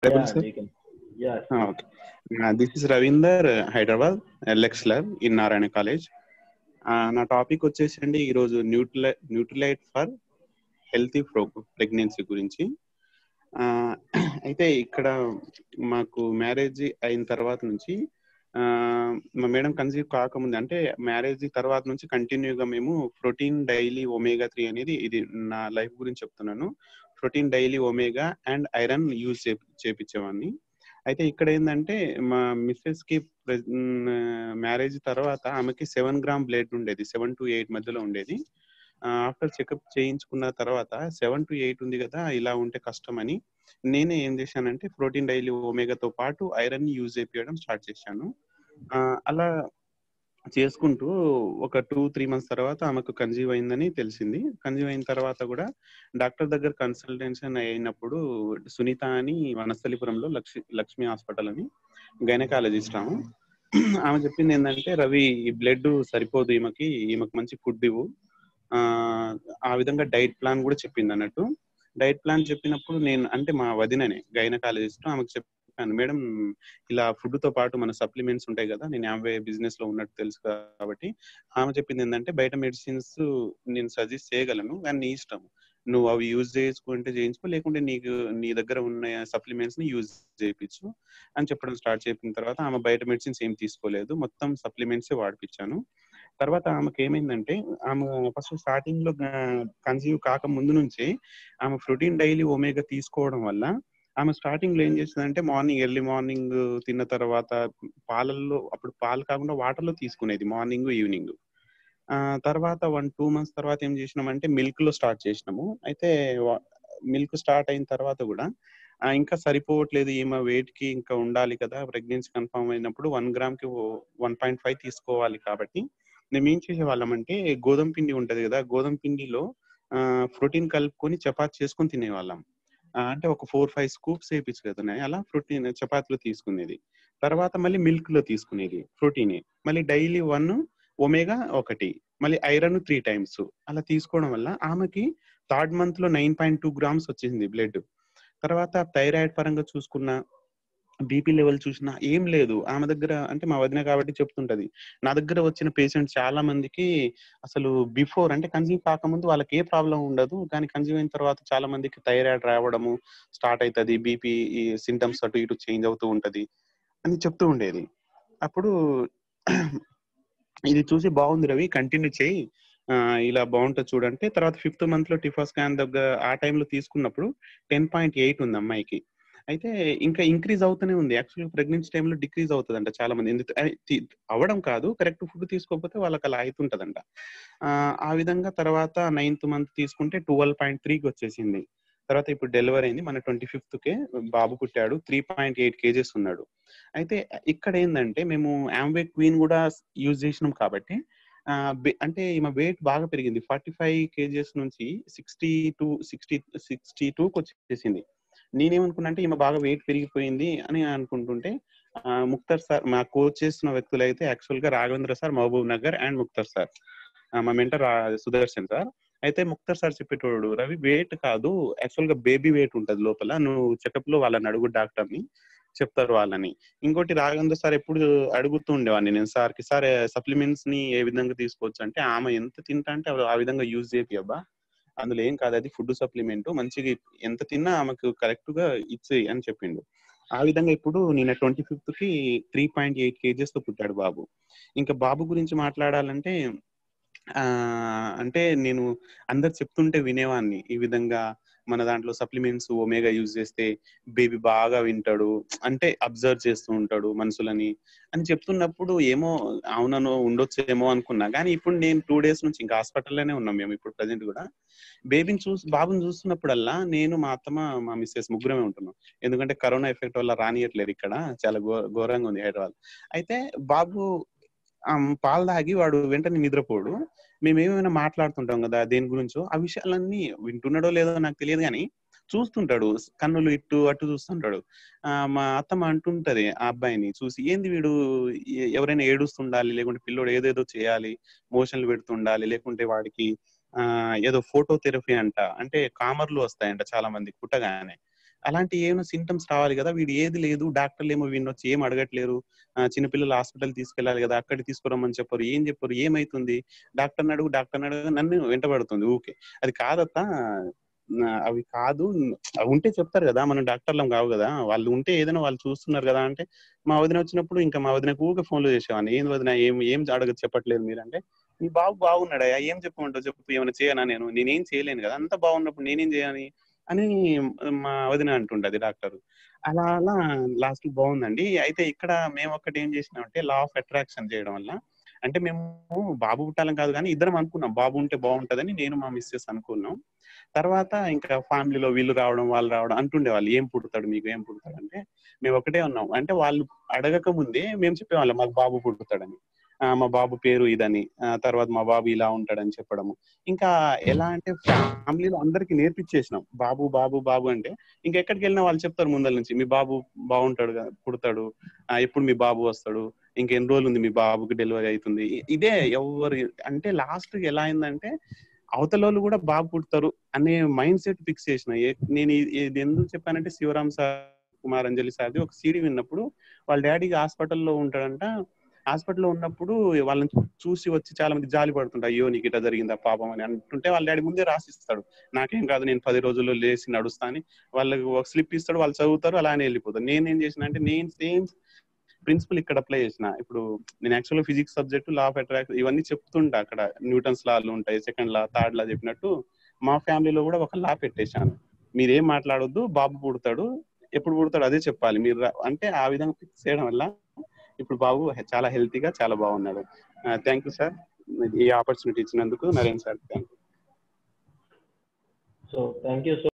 Yeah, sir? they can. Yeah, Ah, okay. Uh, this is Ravinder, uh, Hyderabad lecturer in Narayana college నా topic వచ్చేసండి ఈరోజు న్యూట్రిలై Nutrilite for healthy ప్రో pregnancy గురించి ఆ, అయితే ఇక్కడ మాకు మ్యారేజ్ అయిన తర్వాత నుంచి ఆ, మా మేడం కన్సీవ్ కాకముందు అంటే మ్యారేజ్ తర్వాత నుంచి కంటిన్యూగా మేము ప్రోటీన్ డైలీ ఒమేగా త్రీ అనేది ఇది నా లైఫ్ గురించి చెప్తున్నాను protein daily omega and iron use చేపించేవాడిని అయితే ఇక్కడ ఏంటంటే మా మిస్సెస్ కి మ్యారేజ్ తర్వాత ఆమెకి సెవెన్ గ్రామ్ బ్లడ్ ఉండేది సెవెన్ టు ఎయిట్ మధ్యలో ఉండేది ఆఫ్టర్ చెకప్ చేయించుకున్న తర్వాత సెవెన్ టు ఎయిట్ ఉంది కదా ఇలా ఉంటే కష్టం అని నేనే ఏం చేశానంటే ప్రోటీన్ డైలీ ఒమేగాతో పాటు ఐరన్ యూజ్ చేపించడం స్టార్ట్ చేశాను ఆ, అలా చేసుకుంటూ ఒక టూ త్రీ మంత్స్ తర్వాత ఆమెకు కన్జీవ్ అయిందని తెలిసింది కన్జీవ్ అయిన తర్వాత కూడా డాక్టర్ దగ్గర కన్సల్టేషన్ అయినప్పుడు సునీత అని వనస్థలిపురంలో లక్ష్మి లక్ష్మి హాస్పిటల్ అని గైనకాలజిస్ట్ ఆమె ఆమె చెప్పింది ఏంటంటే రవి ఈ బ్లడ్ సరిపోదు ఈమెకి ఈమెకు మంచి ఫుడ్ ఇవ్వు ఆ, ఆ విధంగా డైట్ ప్లాన్ కూడా చెప్పింది అన్నట్టు డైట్ ప్లాన్ చెప్పినప్పుడు నేను అంటే మా వదిననే గైనకాలజిస్ట్ ఆమెకు చెప్పాను మేడం ఇలా ఫుడ్ తో పాటు మన సప్లిమెంట్స్ ఉంటాయి కదా నేను యాభై బిజినెస్ లో ఉన్నట్టు తెలుసు కాబట్టి ఆమె చెప్పింది ఏంటంటే బయట మెడిసిన్స్ నేను సజెస్ట్ చేయగలను కానీ నీ ఇష్టం నువ్వు అవి యూజ్ చేసుకుంటే చేయించుకో లేకుంటే నీకు నీ దగ్గర ఉన్న సప్లిమెంట్స్ ని యూజ్ చేయించు అని చెప్పడం స్టార్ట్ చేసిన తర్వాత ఆమె బయట మెడిసిన్స్ ఏం తీసుకోలేదు మొత్తం సప్లిమెంట్స్ వాడిపించాను తర్వాత ఆమెకి ఏమైందంటే ఆమె ఫస్ట్ స్టార్టింగ్ లో కన్సీవ్ కాక ముందు నుంచి ఆమె ప్రోటీన్ డైలీ ఒమేగా తీసుకోవడం వల్ల ఆమె స్టార్టింగ్ లో ఏం చేసిందంటే మార్నింగ్ ఎర్లీ మార్నింగ్ తిన్న తర్వాత పాలల్లో అప్పుడు పాలు కాకుండా వాటర్ లో తీసుకునేది మార్నింగ్ ఈవినింగ్ ఆ తర్వాత వన్ టూ మంత్స్ తర్వాత ఏం చేసినామంటే మిల్క్ లో స్టార్ట్ చేసినాము అయితే మిల్క్ స్టార్ట్ అయిన తర్వాత కూడా ఆ, ఇంకా సరిపోవట్లేదు ఈమె వెయిట్ కి ఇంకా ఉండాలి కదా ప్రెగ్నెన్సీ కన్ఫర్మ్ అయినప్పుడు వన్ గ్రామ్ కి వన్ పాయింట్ ఫైవ్ తీసుకోవాలి కాబట్టి మేము ఏం చేసేవాళ్ళం అంటే గోధుమ పిండి ఉంటది కదా గోధుమ పిండిలో ప్రోటీన్ కలుపుకొని చపాతి చేసుకొని తినేవాళ్ళం ఆ, అంటే ఒక ఫోర్ ఫైవ్ స్కూప్స్ వేయించు కదా అలా ప్రోటీన్ చపాతీలో తీసుకునేది తర్వాత మళ్ళీ మిల్క్ లో తీసుకునేది ప్రోటీన్ మళ్ళీ డైలీ వన్ ఒమేగా ఒకటి మళ్ళీ ఐరన్ త్రీ టైమ్స్ అలా తీసుకోవడం వల్ల ఆమెకి థర్డ్ మంత్ లో నైన్ పాయింట్ టూ గ్రామ్స్ వచ్చింది బ్లడ్ తర్వాత థైరాయిడ్ పరంగా చూసుకున్న బీపీ లెవెల్ చూసినా ఏం లేదు ఆమె దగ్గర అంటే మా వదిన కాబట్టి చెప్తుంటది నా దగ్గర వచ్చిన పేషెంట్స్ చాలా మందికి అసలు బిఫోర్ అంటే కన్సీవ్ కాకముందు వాళ్ళకి ఏ ప్రాబ్లం ఉండదు కానీ కన్సీవ్ అయిన తర్వాత చాలా మందికి థైరాయిడ్ రావడము స్టార్ట్ అవుతుంది బీపీ సింటమ్స్ అటు ఇటు చేంజ్ అవుతూ ఉంటది అని చెప్తూ ఉండేది అప్పుడు ఇది చూసి బాగుంది రవి కంటిన్యూ చేయి ఆ, ఇలా బాగుంటుంది చూడంటే తర్వాత ఫిఫ్త్ మంత్ లో టిఫా స్కాన్ దగ్గర ఆ టైంలో తీసుకున్నప్పుడు టెన్ పాయింట్ ఎయిట్ ఉంది అమ్మాయికి అయితే ఇంకా ఇంక్రీజ్ అవుతూనే ఉంది యాక్చువల్గా ప్రెగ్నెన్సీ టైంలో డిక్రీజ్ అవుతుందంట చాలా మంది ఎందుకు అదే తి- అవడం కాదు కరెక్ట్ ఫుడ్ తీసుకోకపోతే వాళ్ళకి అలా అవుతుంటదంట ఆ, ఆ విధంగా తర్వాత నైన్త్ మంత్ తీసుకుంటే ట్వెల్వ్ పాయింట్ త్రీకి వచ్చేసింది తర్వాత ఇప్పుడు డెలివరీ అయింది మన ట్వంటీ ఫిఫ్త్ కే బాబు పుట్టాడు త్రీ పాయింట్ ఎయిట్ కేజెస్ ఉన్నాడు అయితే ఇక్కడ ఏంటంటే మేము ఆంబే క్వీన్ కూడా యూజ్ చేసినాం కాబట్టి ఆ, బే- అంటే ఈమె వెయిట్ బాగా పెరిగింది ఫార్టీ ఫైవ్ కేజెస్ నుంచి సిక్స్టీ టూ సిక్స్టీ సిక్స్టీ టూకి వచ్చేసింది నేనేమనుకున్నా అంటే ఈమె బాగా వెయిట్ పెరిగిపోయింది అని అనుకుంటుంటే ఆ, ముక్తర్ సార్ మా కోచ్ చేస్తున్న వ్యక్తులు అయితే యాక్చువల్ గా Raghavendra sir Mahabubnagar and Mukhtar sir ఆ, మా మెంటర్ సుదర్శన్ సార్ అయితే ముక్తర్ సార్ చెప్పేటోడు రవి వెయిట్ కాదు యాక్చువల్ గా బేబీ వెయిట్ ఉంటది లోపల నువ్వు చెకప్ లో వాళ్ళని అడుగు డాక్టర్ ని చెప్తారు వాళ్ళని ఇంకోటి రాఘవేంద్ర సార్ ఎప్పుడు అడుగుతూ ఉండేవాడిని నేను సార్ కి సార్ సప్లిమెంట్స్ ని ఏ విధంగా తీసుకోవచ్చు అంటే ఆమె ఎంత తింటా అంటే అవి ఆ విధంగా యూజ్ చేపి అబ్బా అందులో ఏం కాదు అది ఫుడ్ సప్లిమెంట్ మంచిగా ఎంత తిన్నా ఆమెకు కరెక్ట్ గా ఇచ్చేయి అని చెప్పిండు ఆ విధంగా ఇప్పుడు నిన్న ట్వంటీ ఫిఫ్త్ కి త్రీ పాయింట్ ఎయిట్ కేజెస్ తో పుట్టాడు బాబు ఇంకా బాబు గురించి మాట్లాడాలంటే ఆ అంటే నేను అందరు చెప్తుంటే వినేవాడిని ఈ విధంగా మన దాంట్లో సప్లిమెంట్స్ ఒమేగా యూజ్ చేస్తే బేబీ బాగా వింటాడు అంటే అబ్జర్వ్ చేస్తూ ఉంటాడు మనుషులని అని చెప్తున్నప్పుడు ఏమో అవునను ఉండొచ్చేమో అనుకున్నా కానీ ఇప్పుడు నేను టూ డేస్ నుంచి ఇంకా హాస్పిటల్లోనే ఉన్నాం మేము ఇప్పుడు ప్రజెంట్ కూడా బేబీని చూసి బాబుని చూస్తున్నప్పుడల్లా నేను మా అత్తమ్మ మా మిస్సెస్ ముగ్గురమే ఉంటున్నాం ఎందుకంటే కరోనా ఎఫెక్ట్ వల్ల రానియట్లేదు ఇక్కడ చాలా ఘో ఘోరంగా ఉంది హైదరాబాద్ అయితే బాబు ఆమ్, పాలు తాగి వాడు వెంటనే నిద్రపోడు మేము ఏమైనా మాట్లాడుతుంటాం కదా దేని గురించో ఆ విషయాలన్నీ వింటున్నాడో లేదో నాకు తెలియదు కానీ చూస్తుంటాడు కన్నులు ఇటు అటు చూస్తుంటాడు ఆ మా అత్తమ్మ అంటుంటది ఆ అబ్బాయిని చూసి ఏంది వీడు ఎ- ఎవరైనా ఏడుస్తుండాలి లేకుంటే పిల్లోడు ఏదేదో చేయాలి మోషన్లు పెడుతుండాలి లేకుంటే వాడికి ఆ ఏదో ఫోటో థెరపీ అంట అంటే కామర్లు వస్తాయంట చాలా మంది పుట్టగానే అలాంటి ఏమైనా సింటమ్స్ రావాలి కదా వీడు ఏది లేదు డాక్టర్లు ఏమో వీడిని వచ్చి ఏం అడగట్లేరు చిన్నపిల్లలు హాస్పిటల్ తీసుకెళ్ళాలి కదా అక్కడికి తీసుకురమ్మని చెప్పారు ఏం చెప్పారు ఏమైతుంది డాక్టర్ అడుగు డాక్టర్ అడుగు నన్ను వెంటబడుతుంది ఊకే అది కాదత్తా అవి కాదు అవి ఉంటే చెప్తారు కదా మనం డాక్టర్లం కావు కదా వాళ్ళు ఉంటే ఏదైనా వాళ్ళు చూస్తున్నారు కదా అంటే మా వదిన వచ్చినప్పుడు ఇంకా మా వదినకు ఊకే ఫోన్లో చేసేవాడిని ఏం వదిన ఏం ఏం అడగదు చెప్పట్లేదు మీరంటే నీ బాబు బాగున్నాడా ఏం చెప్పమంటావు చెప్పు ఏమైనా చేయనా నేను నేనేం చేయలేను కదా అంత బాగున్నప్పుడు నేనేం చేయని అని మా వదిన అంటుండది డాక్టర్ అలా అలా లాస్ట్ బాగుందండి అయితే ఇక్కడ మేము ఒక్కటి ఏం చేసినామంటే లా ఆఫ్ అట్రాక్షన్ చేయడం వల్ల అంటే మేము బాబు పుట్టాలని కాదు కానీ ఇద్దరం అనుకున్నాం బాబు ఉంటే బాగుంటదని నేను మా మిస్సెస్ అనుకున్నాం తర్వాత ఇంకా ఫ్యామిలీలో వీళ్ళు రావడం వాళ్ళు రావడం అంటుండే వాళ్ళు ఏం పుడతాడు మీకు ఏం పుడతాడు అంటే మేము ఒకటే ఉన్నాం అంటే వాళ్ళు అడగక ముందే మేము చెప్పేవాళ్ళం మాకు బాబు పుట్టుతాడని మా బాబు పేరు ఇదని తర్వాత మా బాబు ఇలా ఉంటాడని చెప్పడము ఇంకా ఎలా అంటే ఫ్యామిలీలో అందరికి నేర్పించేసినాం బాబు బాబు బాబు అంటే ఇంకా ఎక్కడికి వెళ్ళినా వాళ్ళు చెప్తారు ముందల నుంచి మీ బాబు బాగుంటాడు పుడతాడు ఎప్పుడు మీ బాబు వస్తాడు ఇంకెన్ని రోజులు ఉంది మీ బాబుకి డెలివరీ అవుతుంది ఇదే ఎవరు అంటే లాస్ట్ ఎలా అయిందంటే అవతల కూడా బాబు పుడతారు అనే మైండ్ సెట్ ఫిక్స్ చేసిన నేను ఇది ఎందుకు చెప్పానంటే శివరామ్ సార్ కుమార్ అంజలి సార్ది ఒక సీడీ విన్నప్పుడు వాళ్ళ డాడీకి హాస్పిటల్లో ఉంటాడంట హాస్పిటల్లో ఉన్నప్పుడు వాళ్ళని చూసి వచ్చి చాలా మంది జాలి పడుతుంటారు అయ్యో నీకు ఇట్లా జరిగిందా పాపం అని అంటుంటే వాళ్ళ డాడీ ముందే రాసిస్తాడు నాకేం కాదు నేను పది రోజుల్లో లేచి నడుస్తా అని వాళ్ళకి ఒక స్లిప్ ఇస్తాడు వాళ్ళు చదువుతారు అలానే వెళ్ళిపోతారు నేనేం చేసిన అంటే నేను సేమ్ ప్రిన్సిపల్ ఇక్కడ అప్లై చేసిన ఇప్పుడు నేను యాక్చువల్గా physics subject law of attract ఇవన్నీ చెప్తుంటా అక్కడ న్యూటన్స్ లాలు ఉంటాయి సెకండ్ లా థర్డ్ లా చెప్పినట్టు మా ఫ్యామిలీలో కూడా ఒక లా పెట్టేశాను మీరేం మాట్లాడొద్దు బాబు పుడతాడు ఎప్పుడు పుడతాడు అదే చెప్పాలి మీరు అంటే ఆ విధంగా ఫిక్స్ చేయడం వల్ల ఇప్పుడు బాబు చాలా హెల్తీగా చాలా బాగున్నాడు థ్యాంక్ యూ సార్ ఈ ఆపర్చునిటీ ఇచ్చినందుకు Naren sir thank you so thank you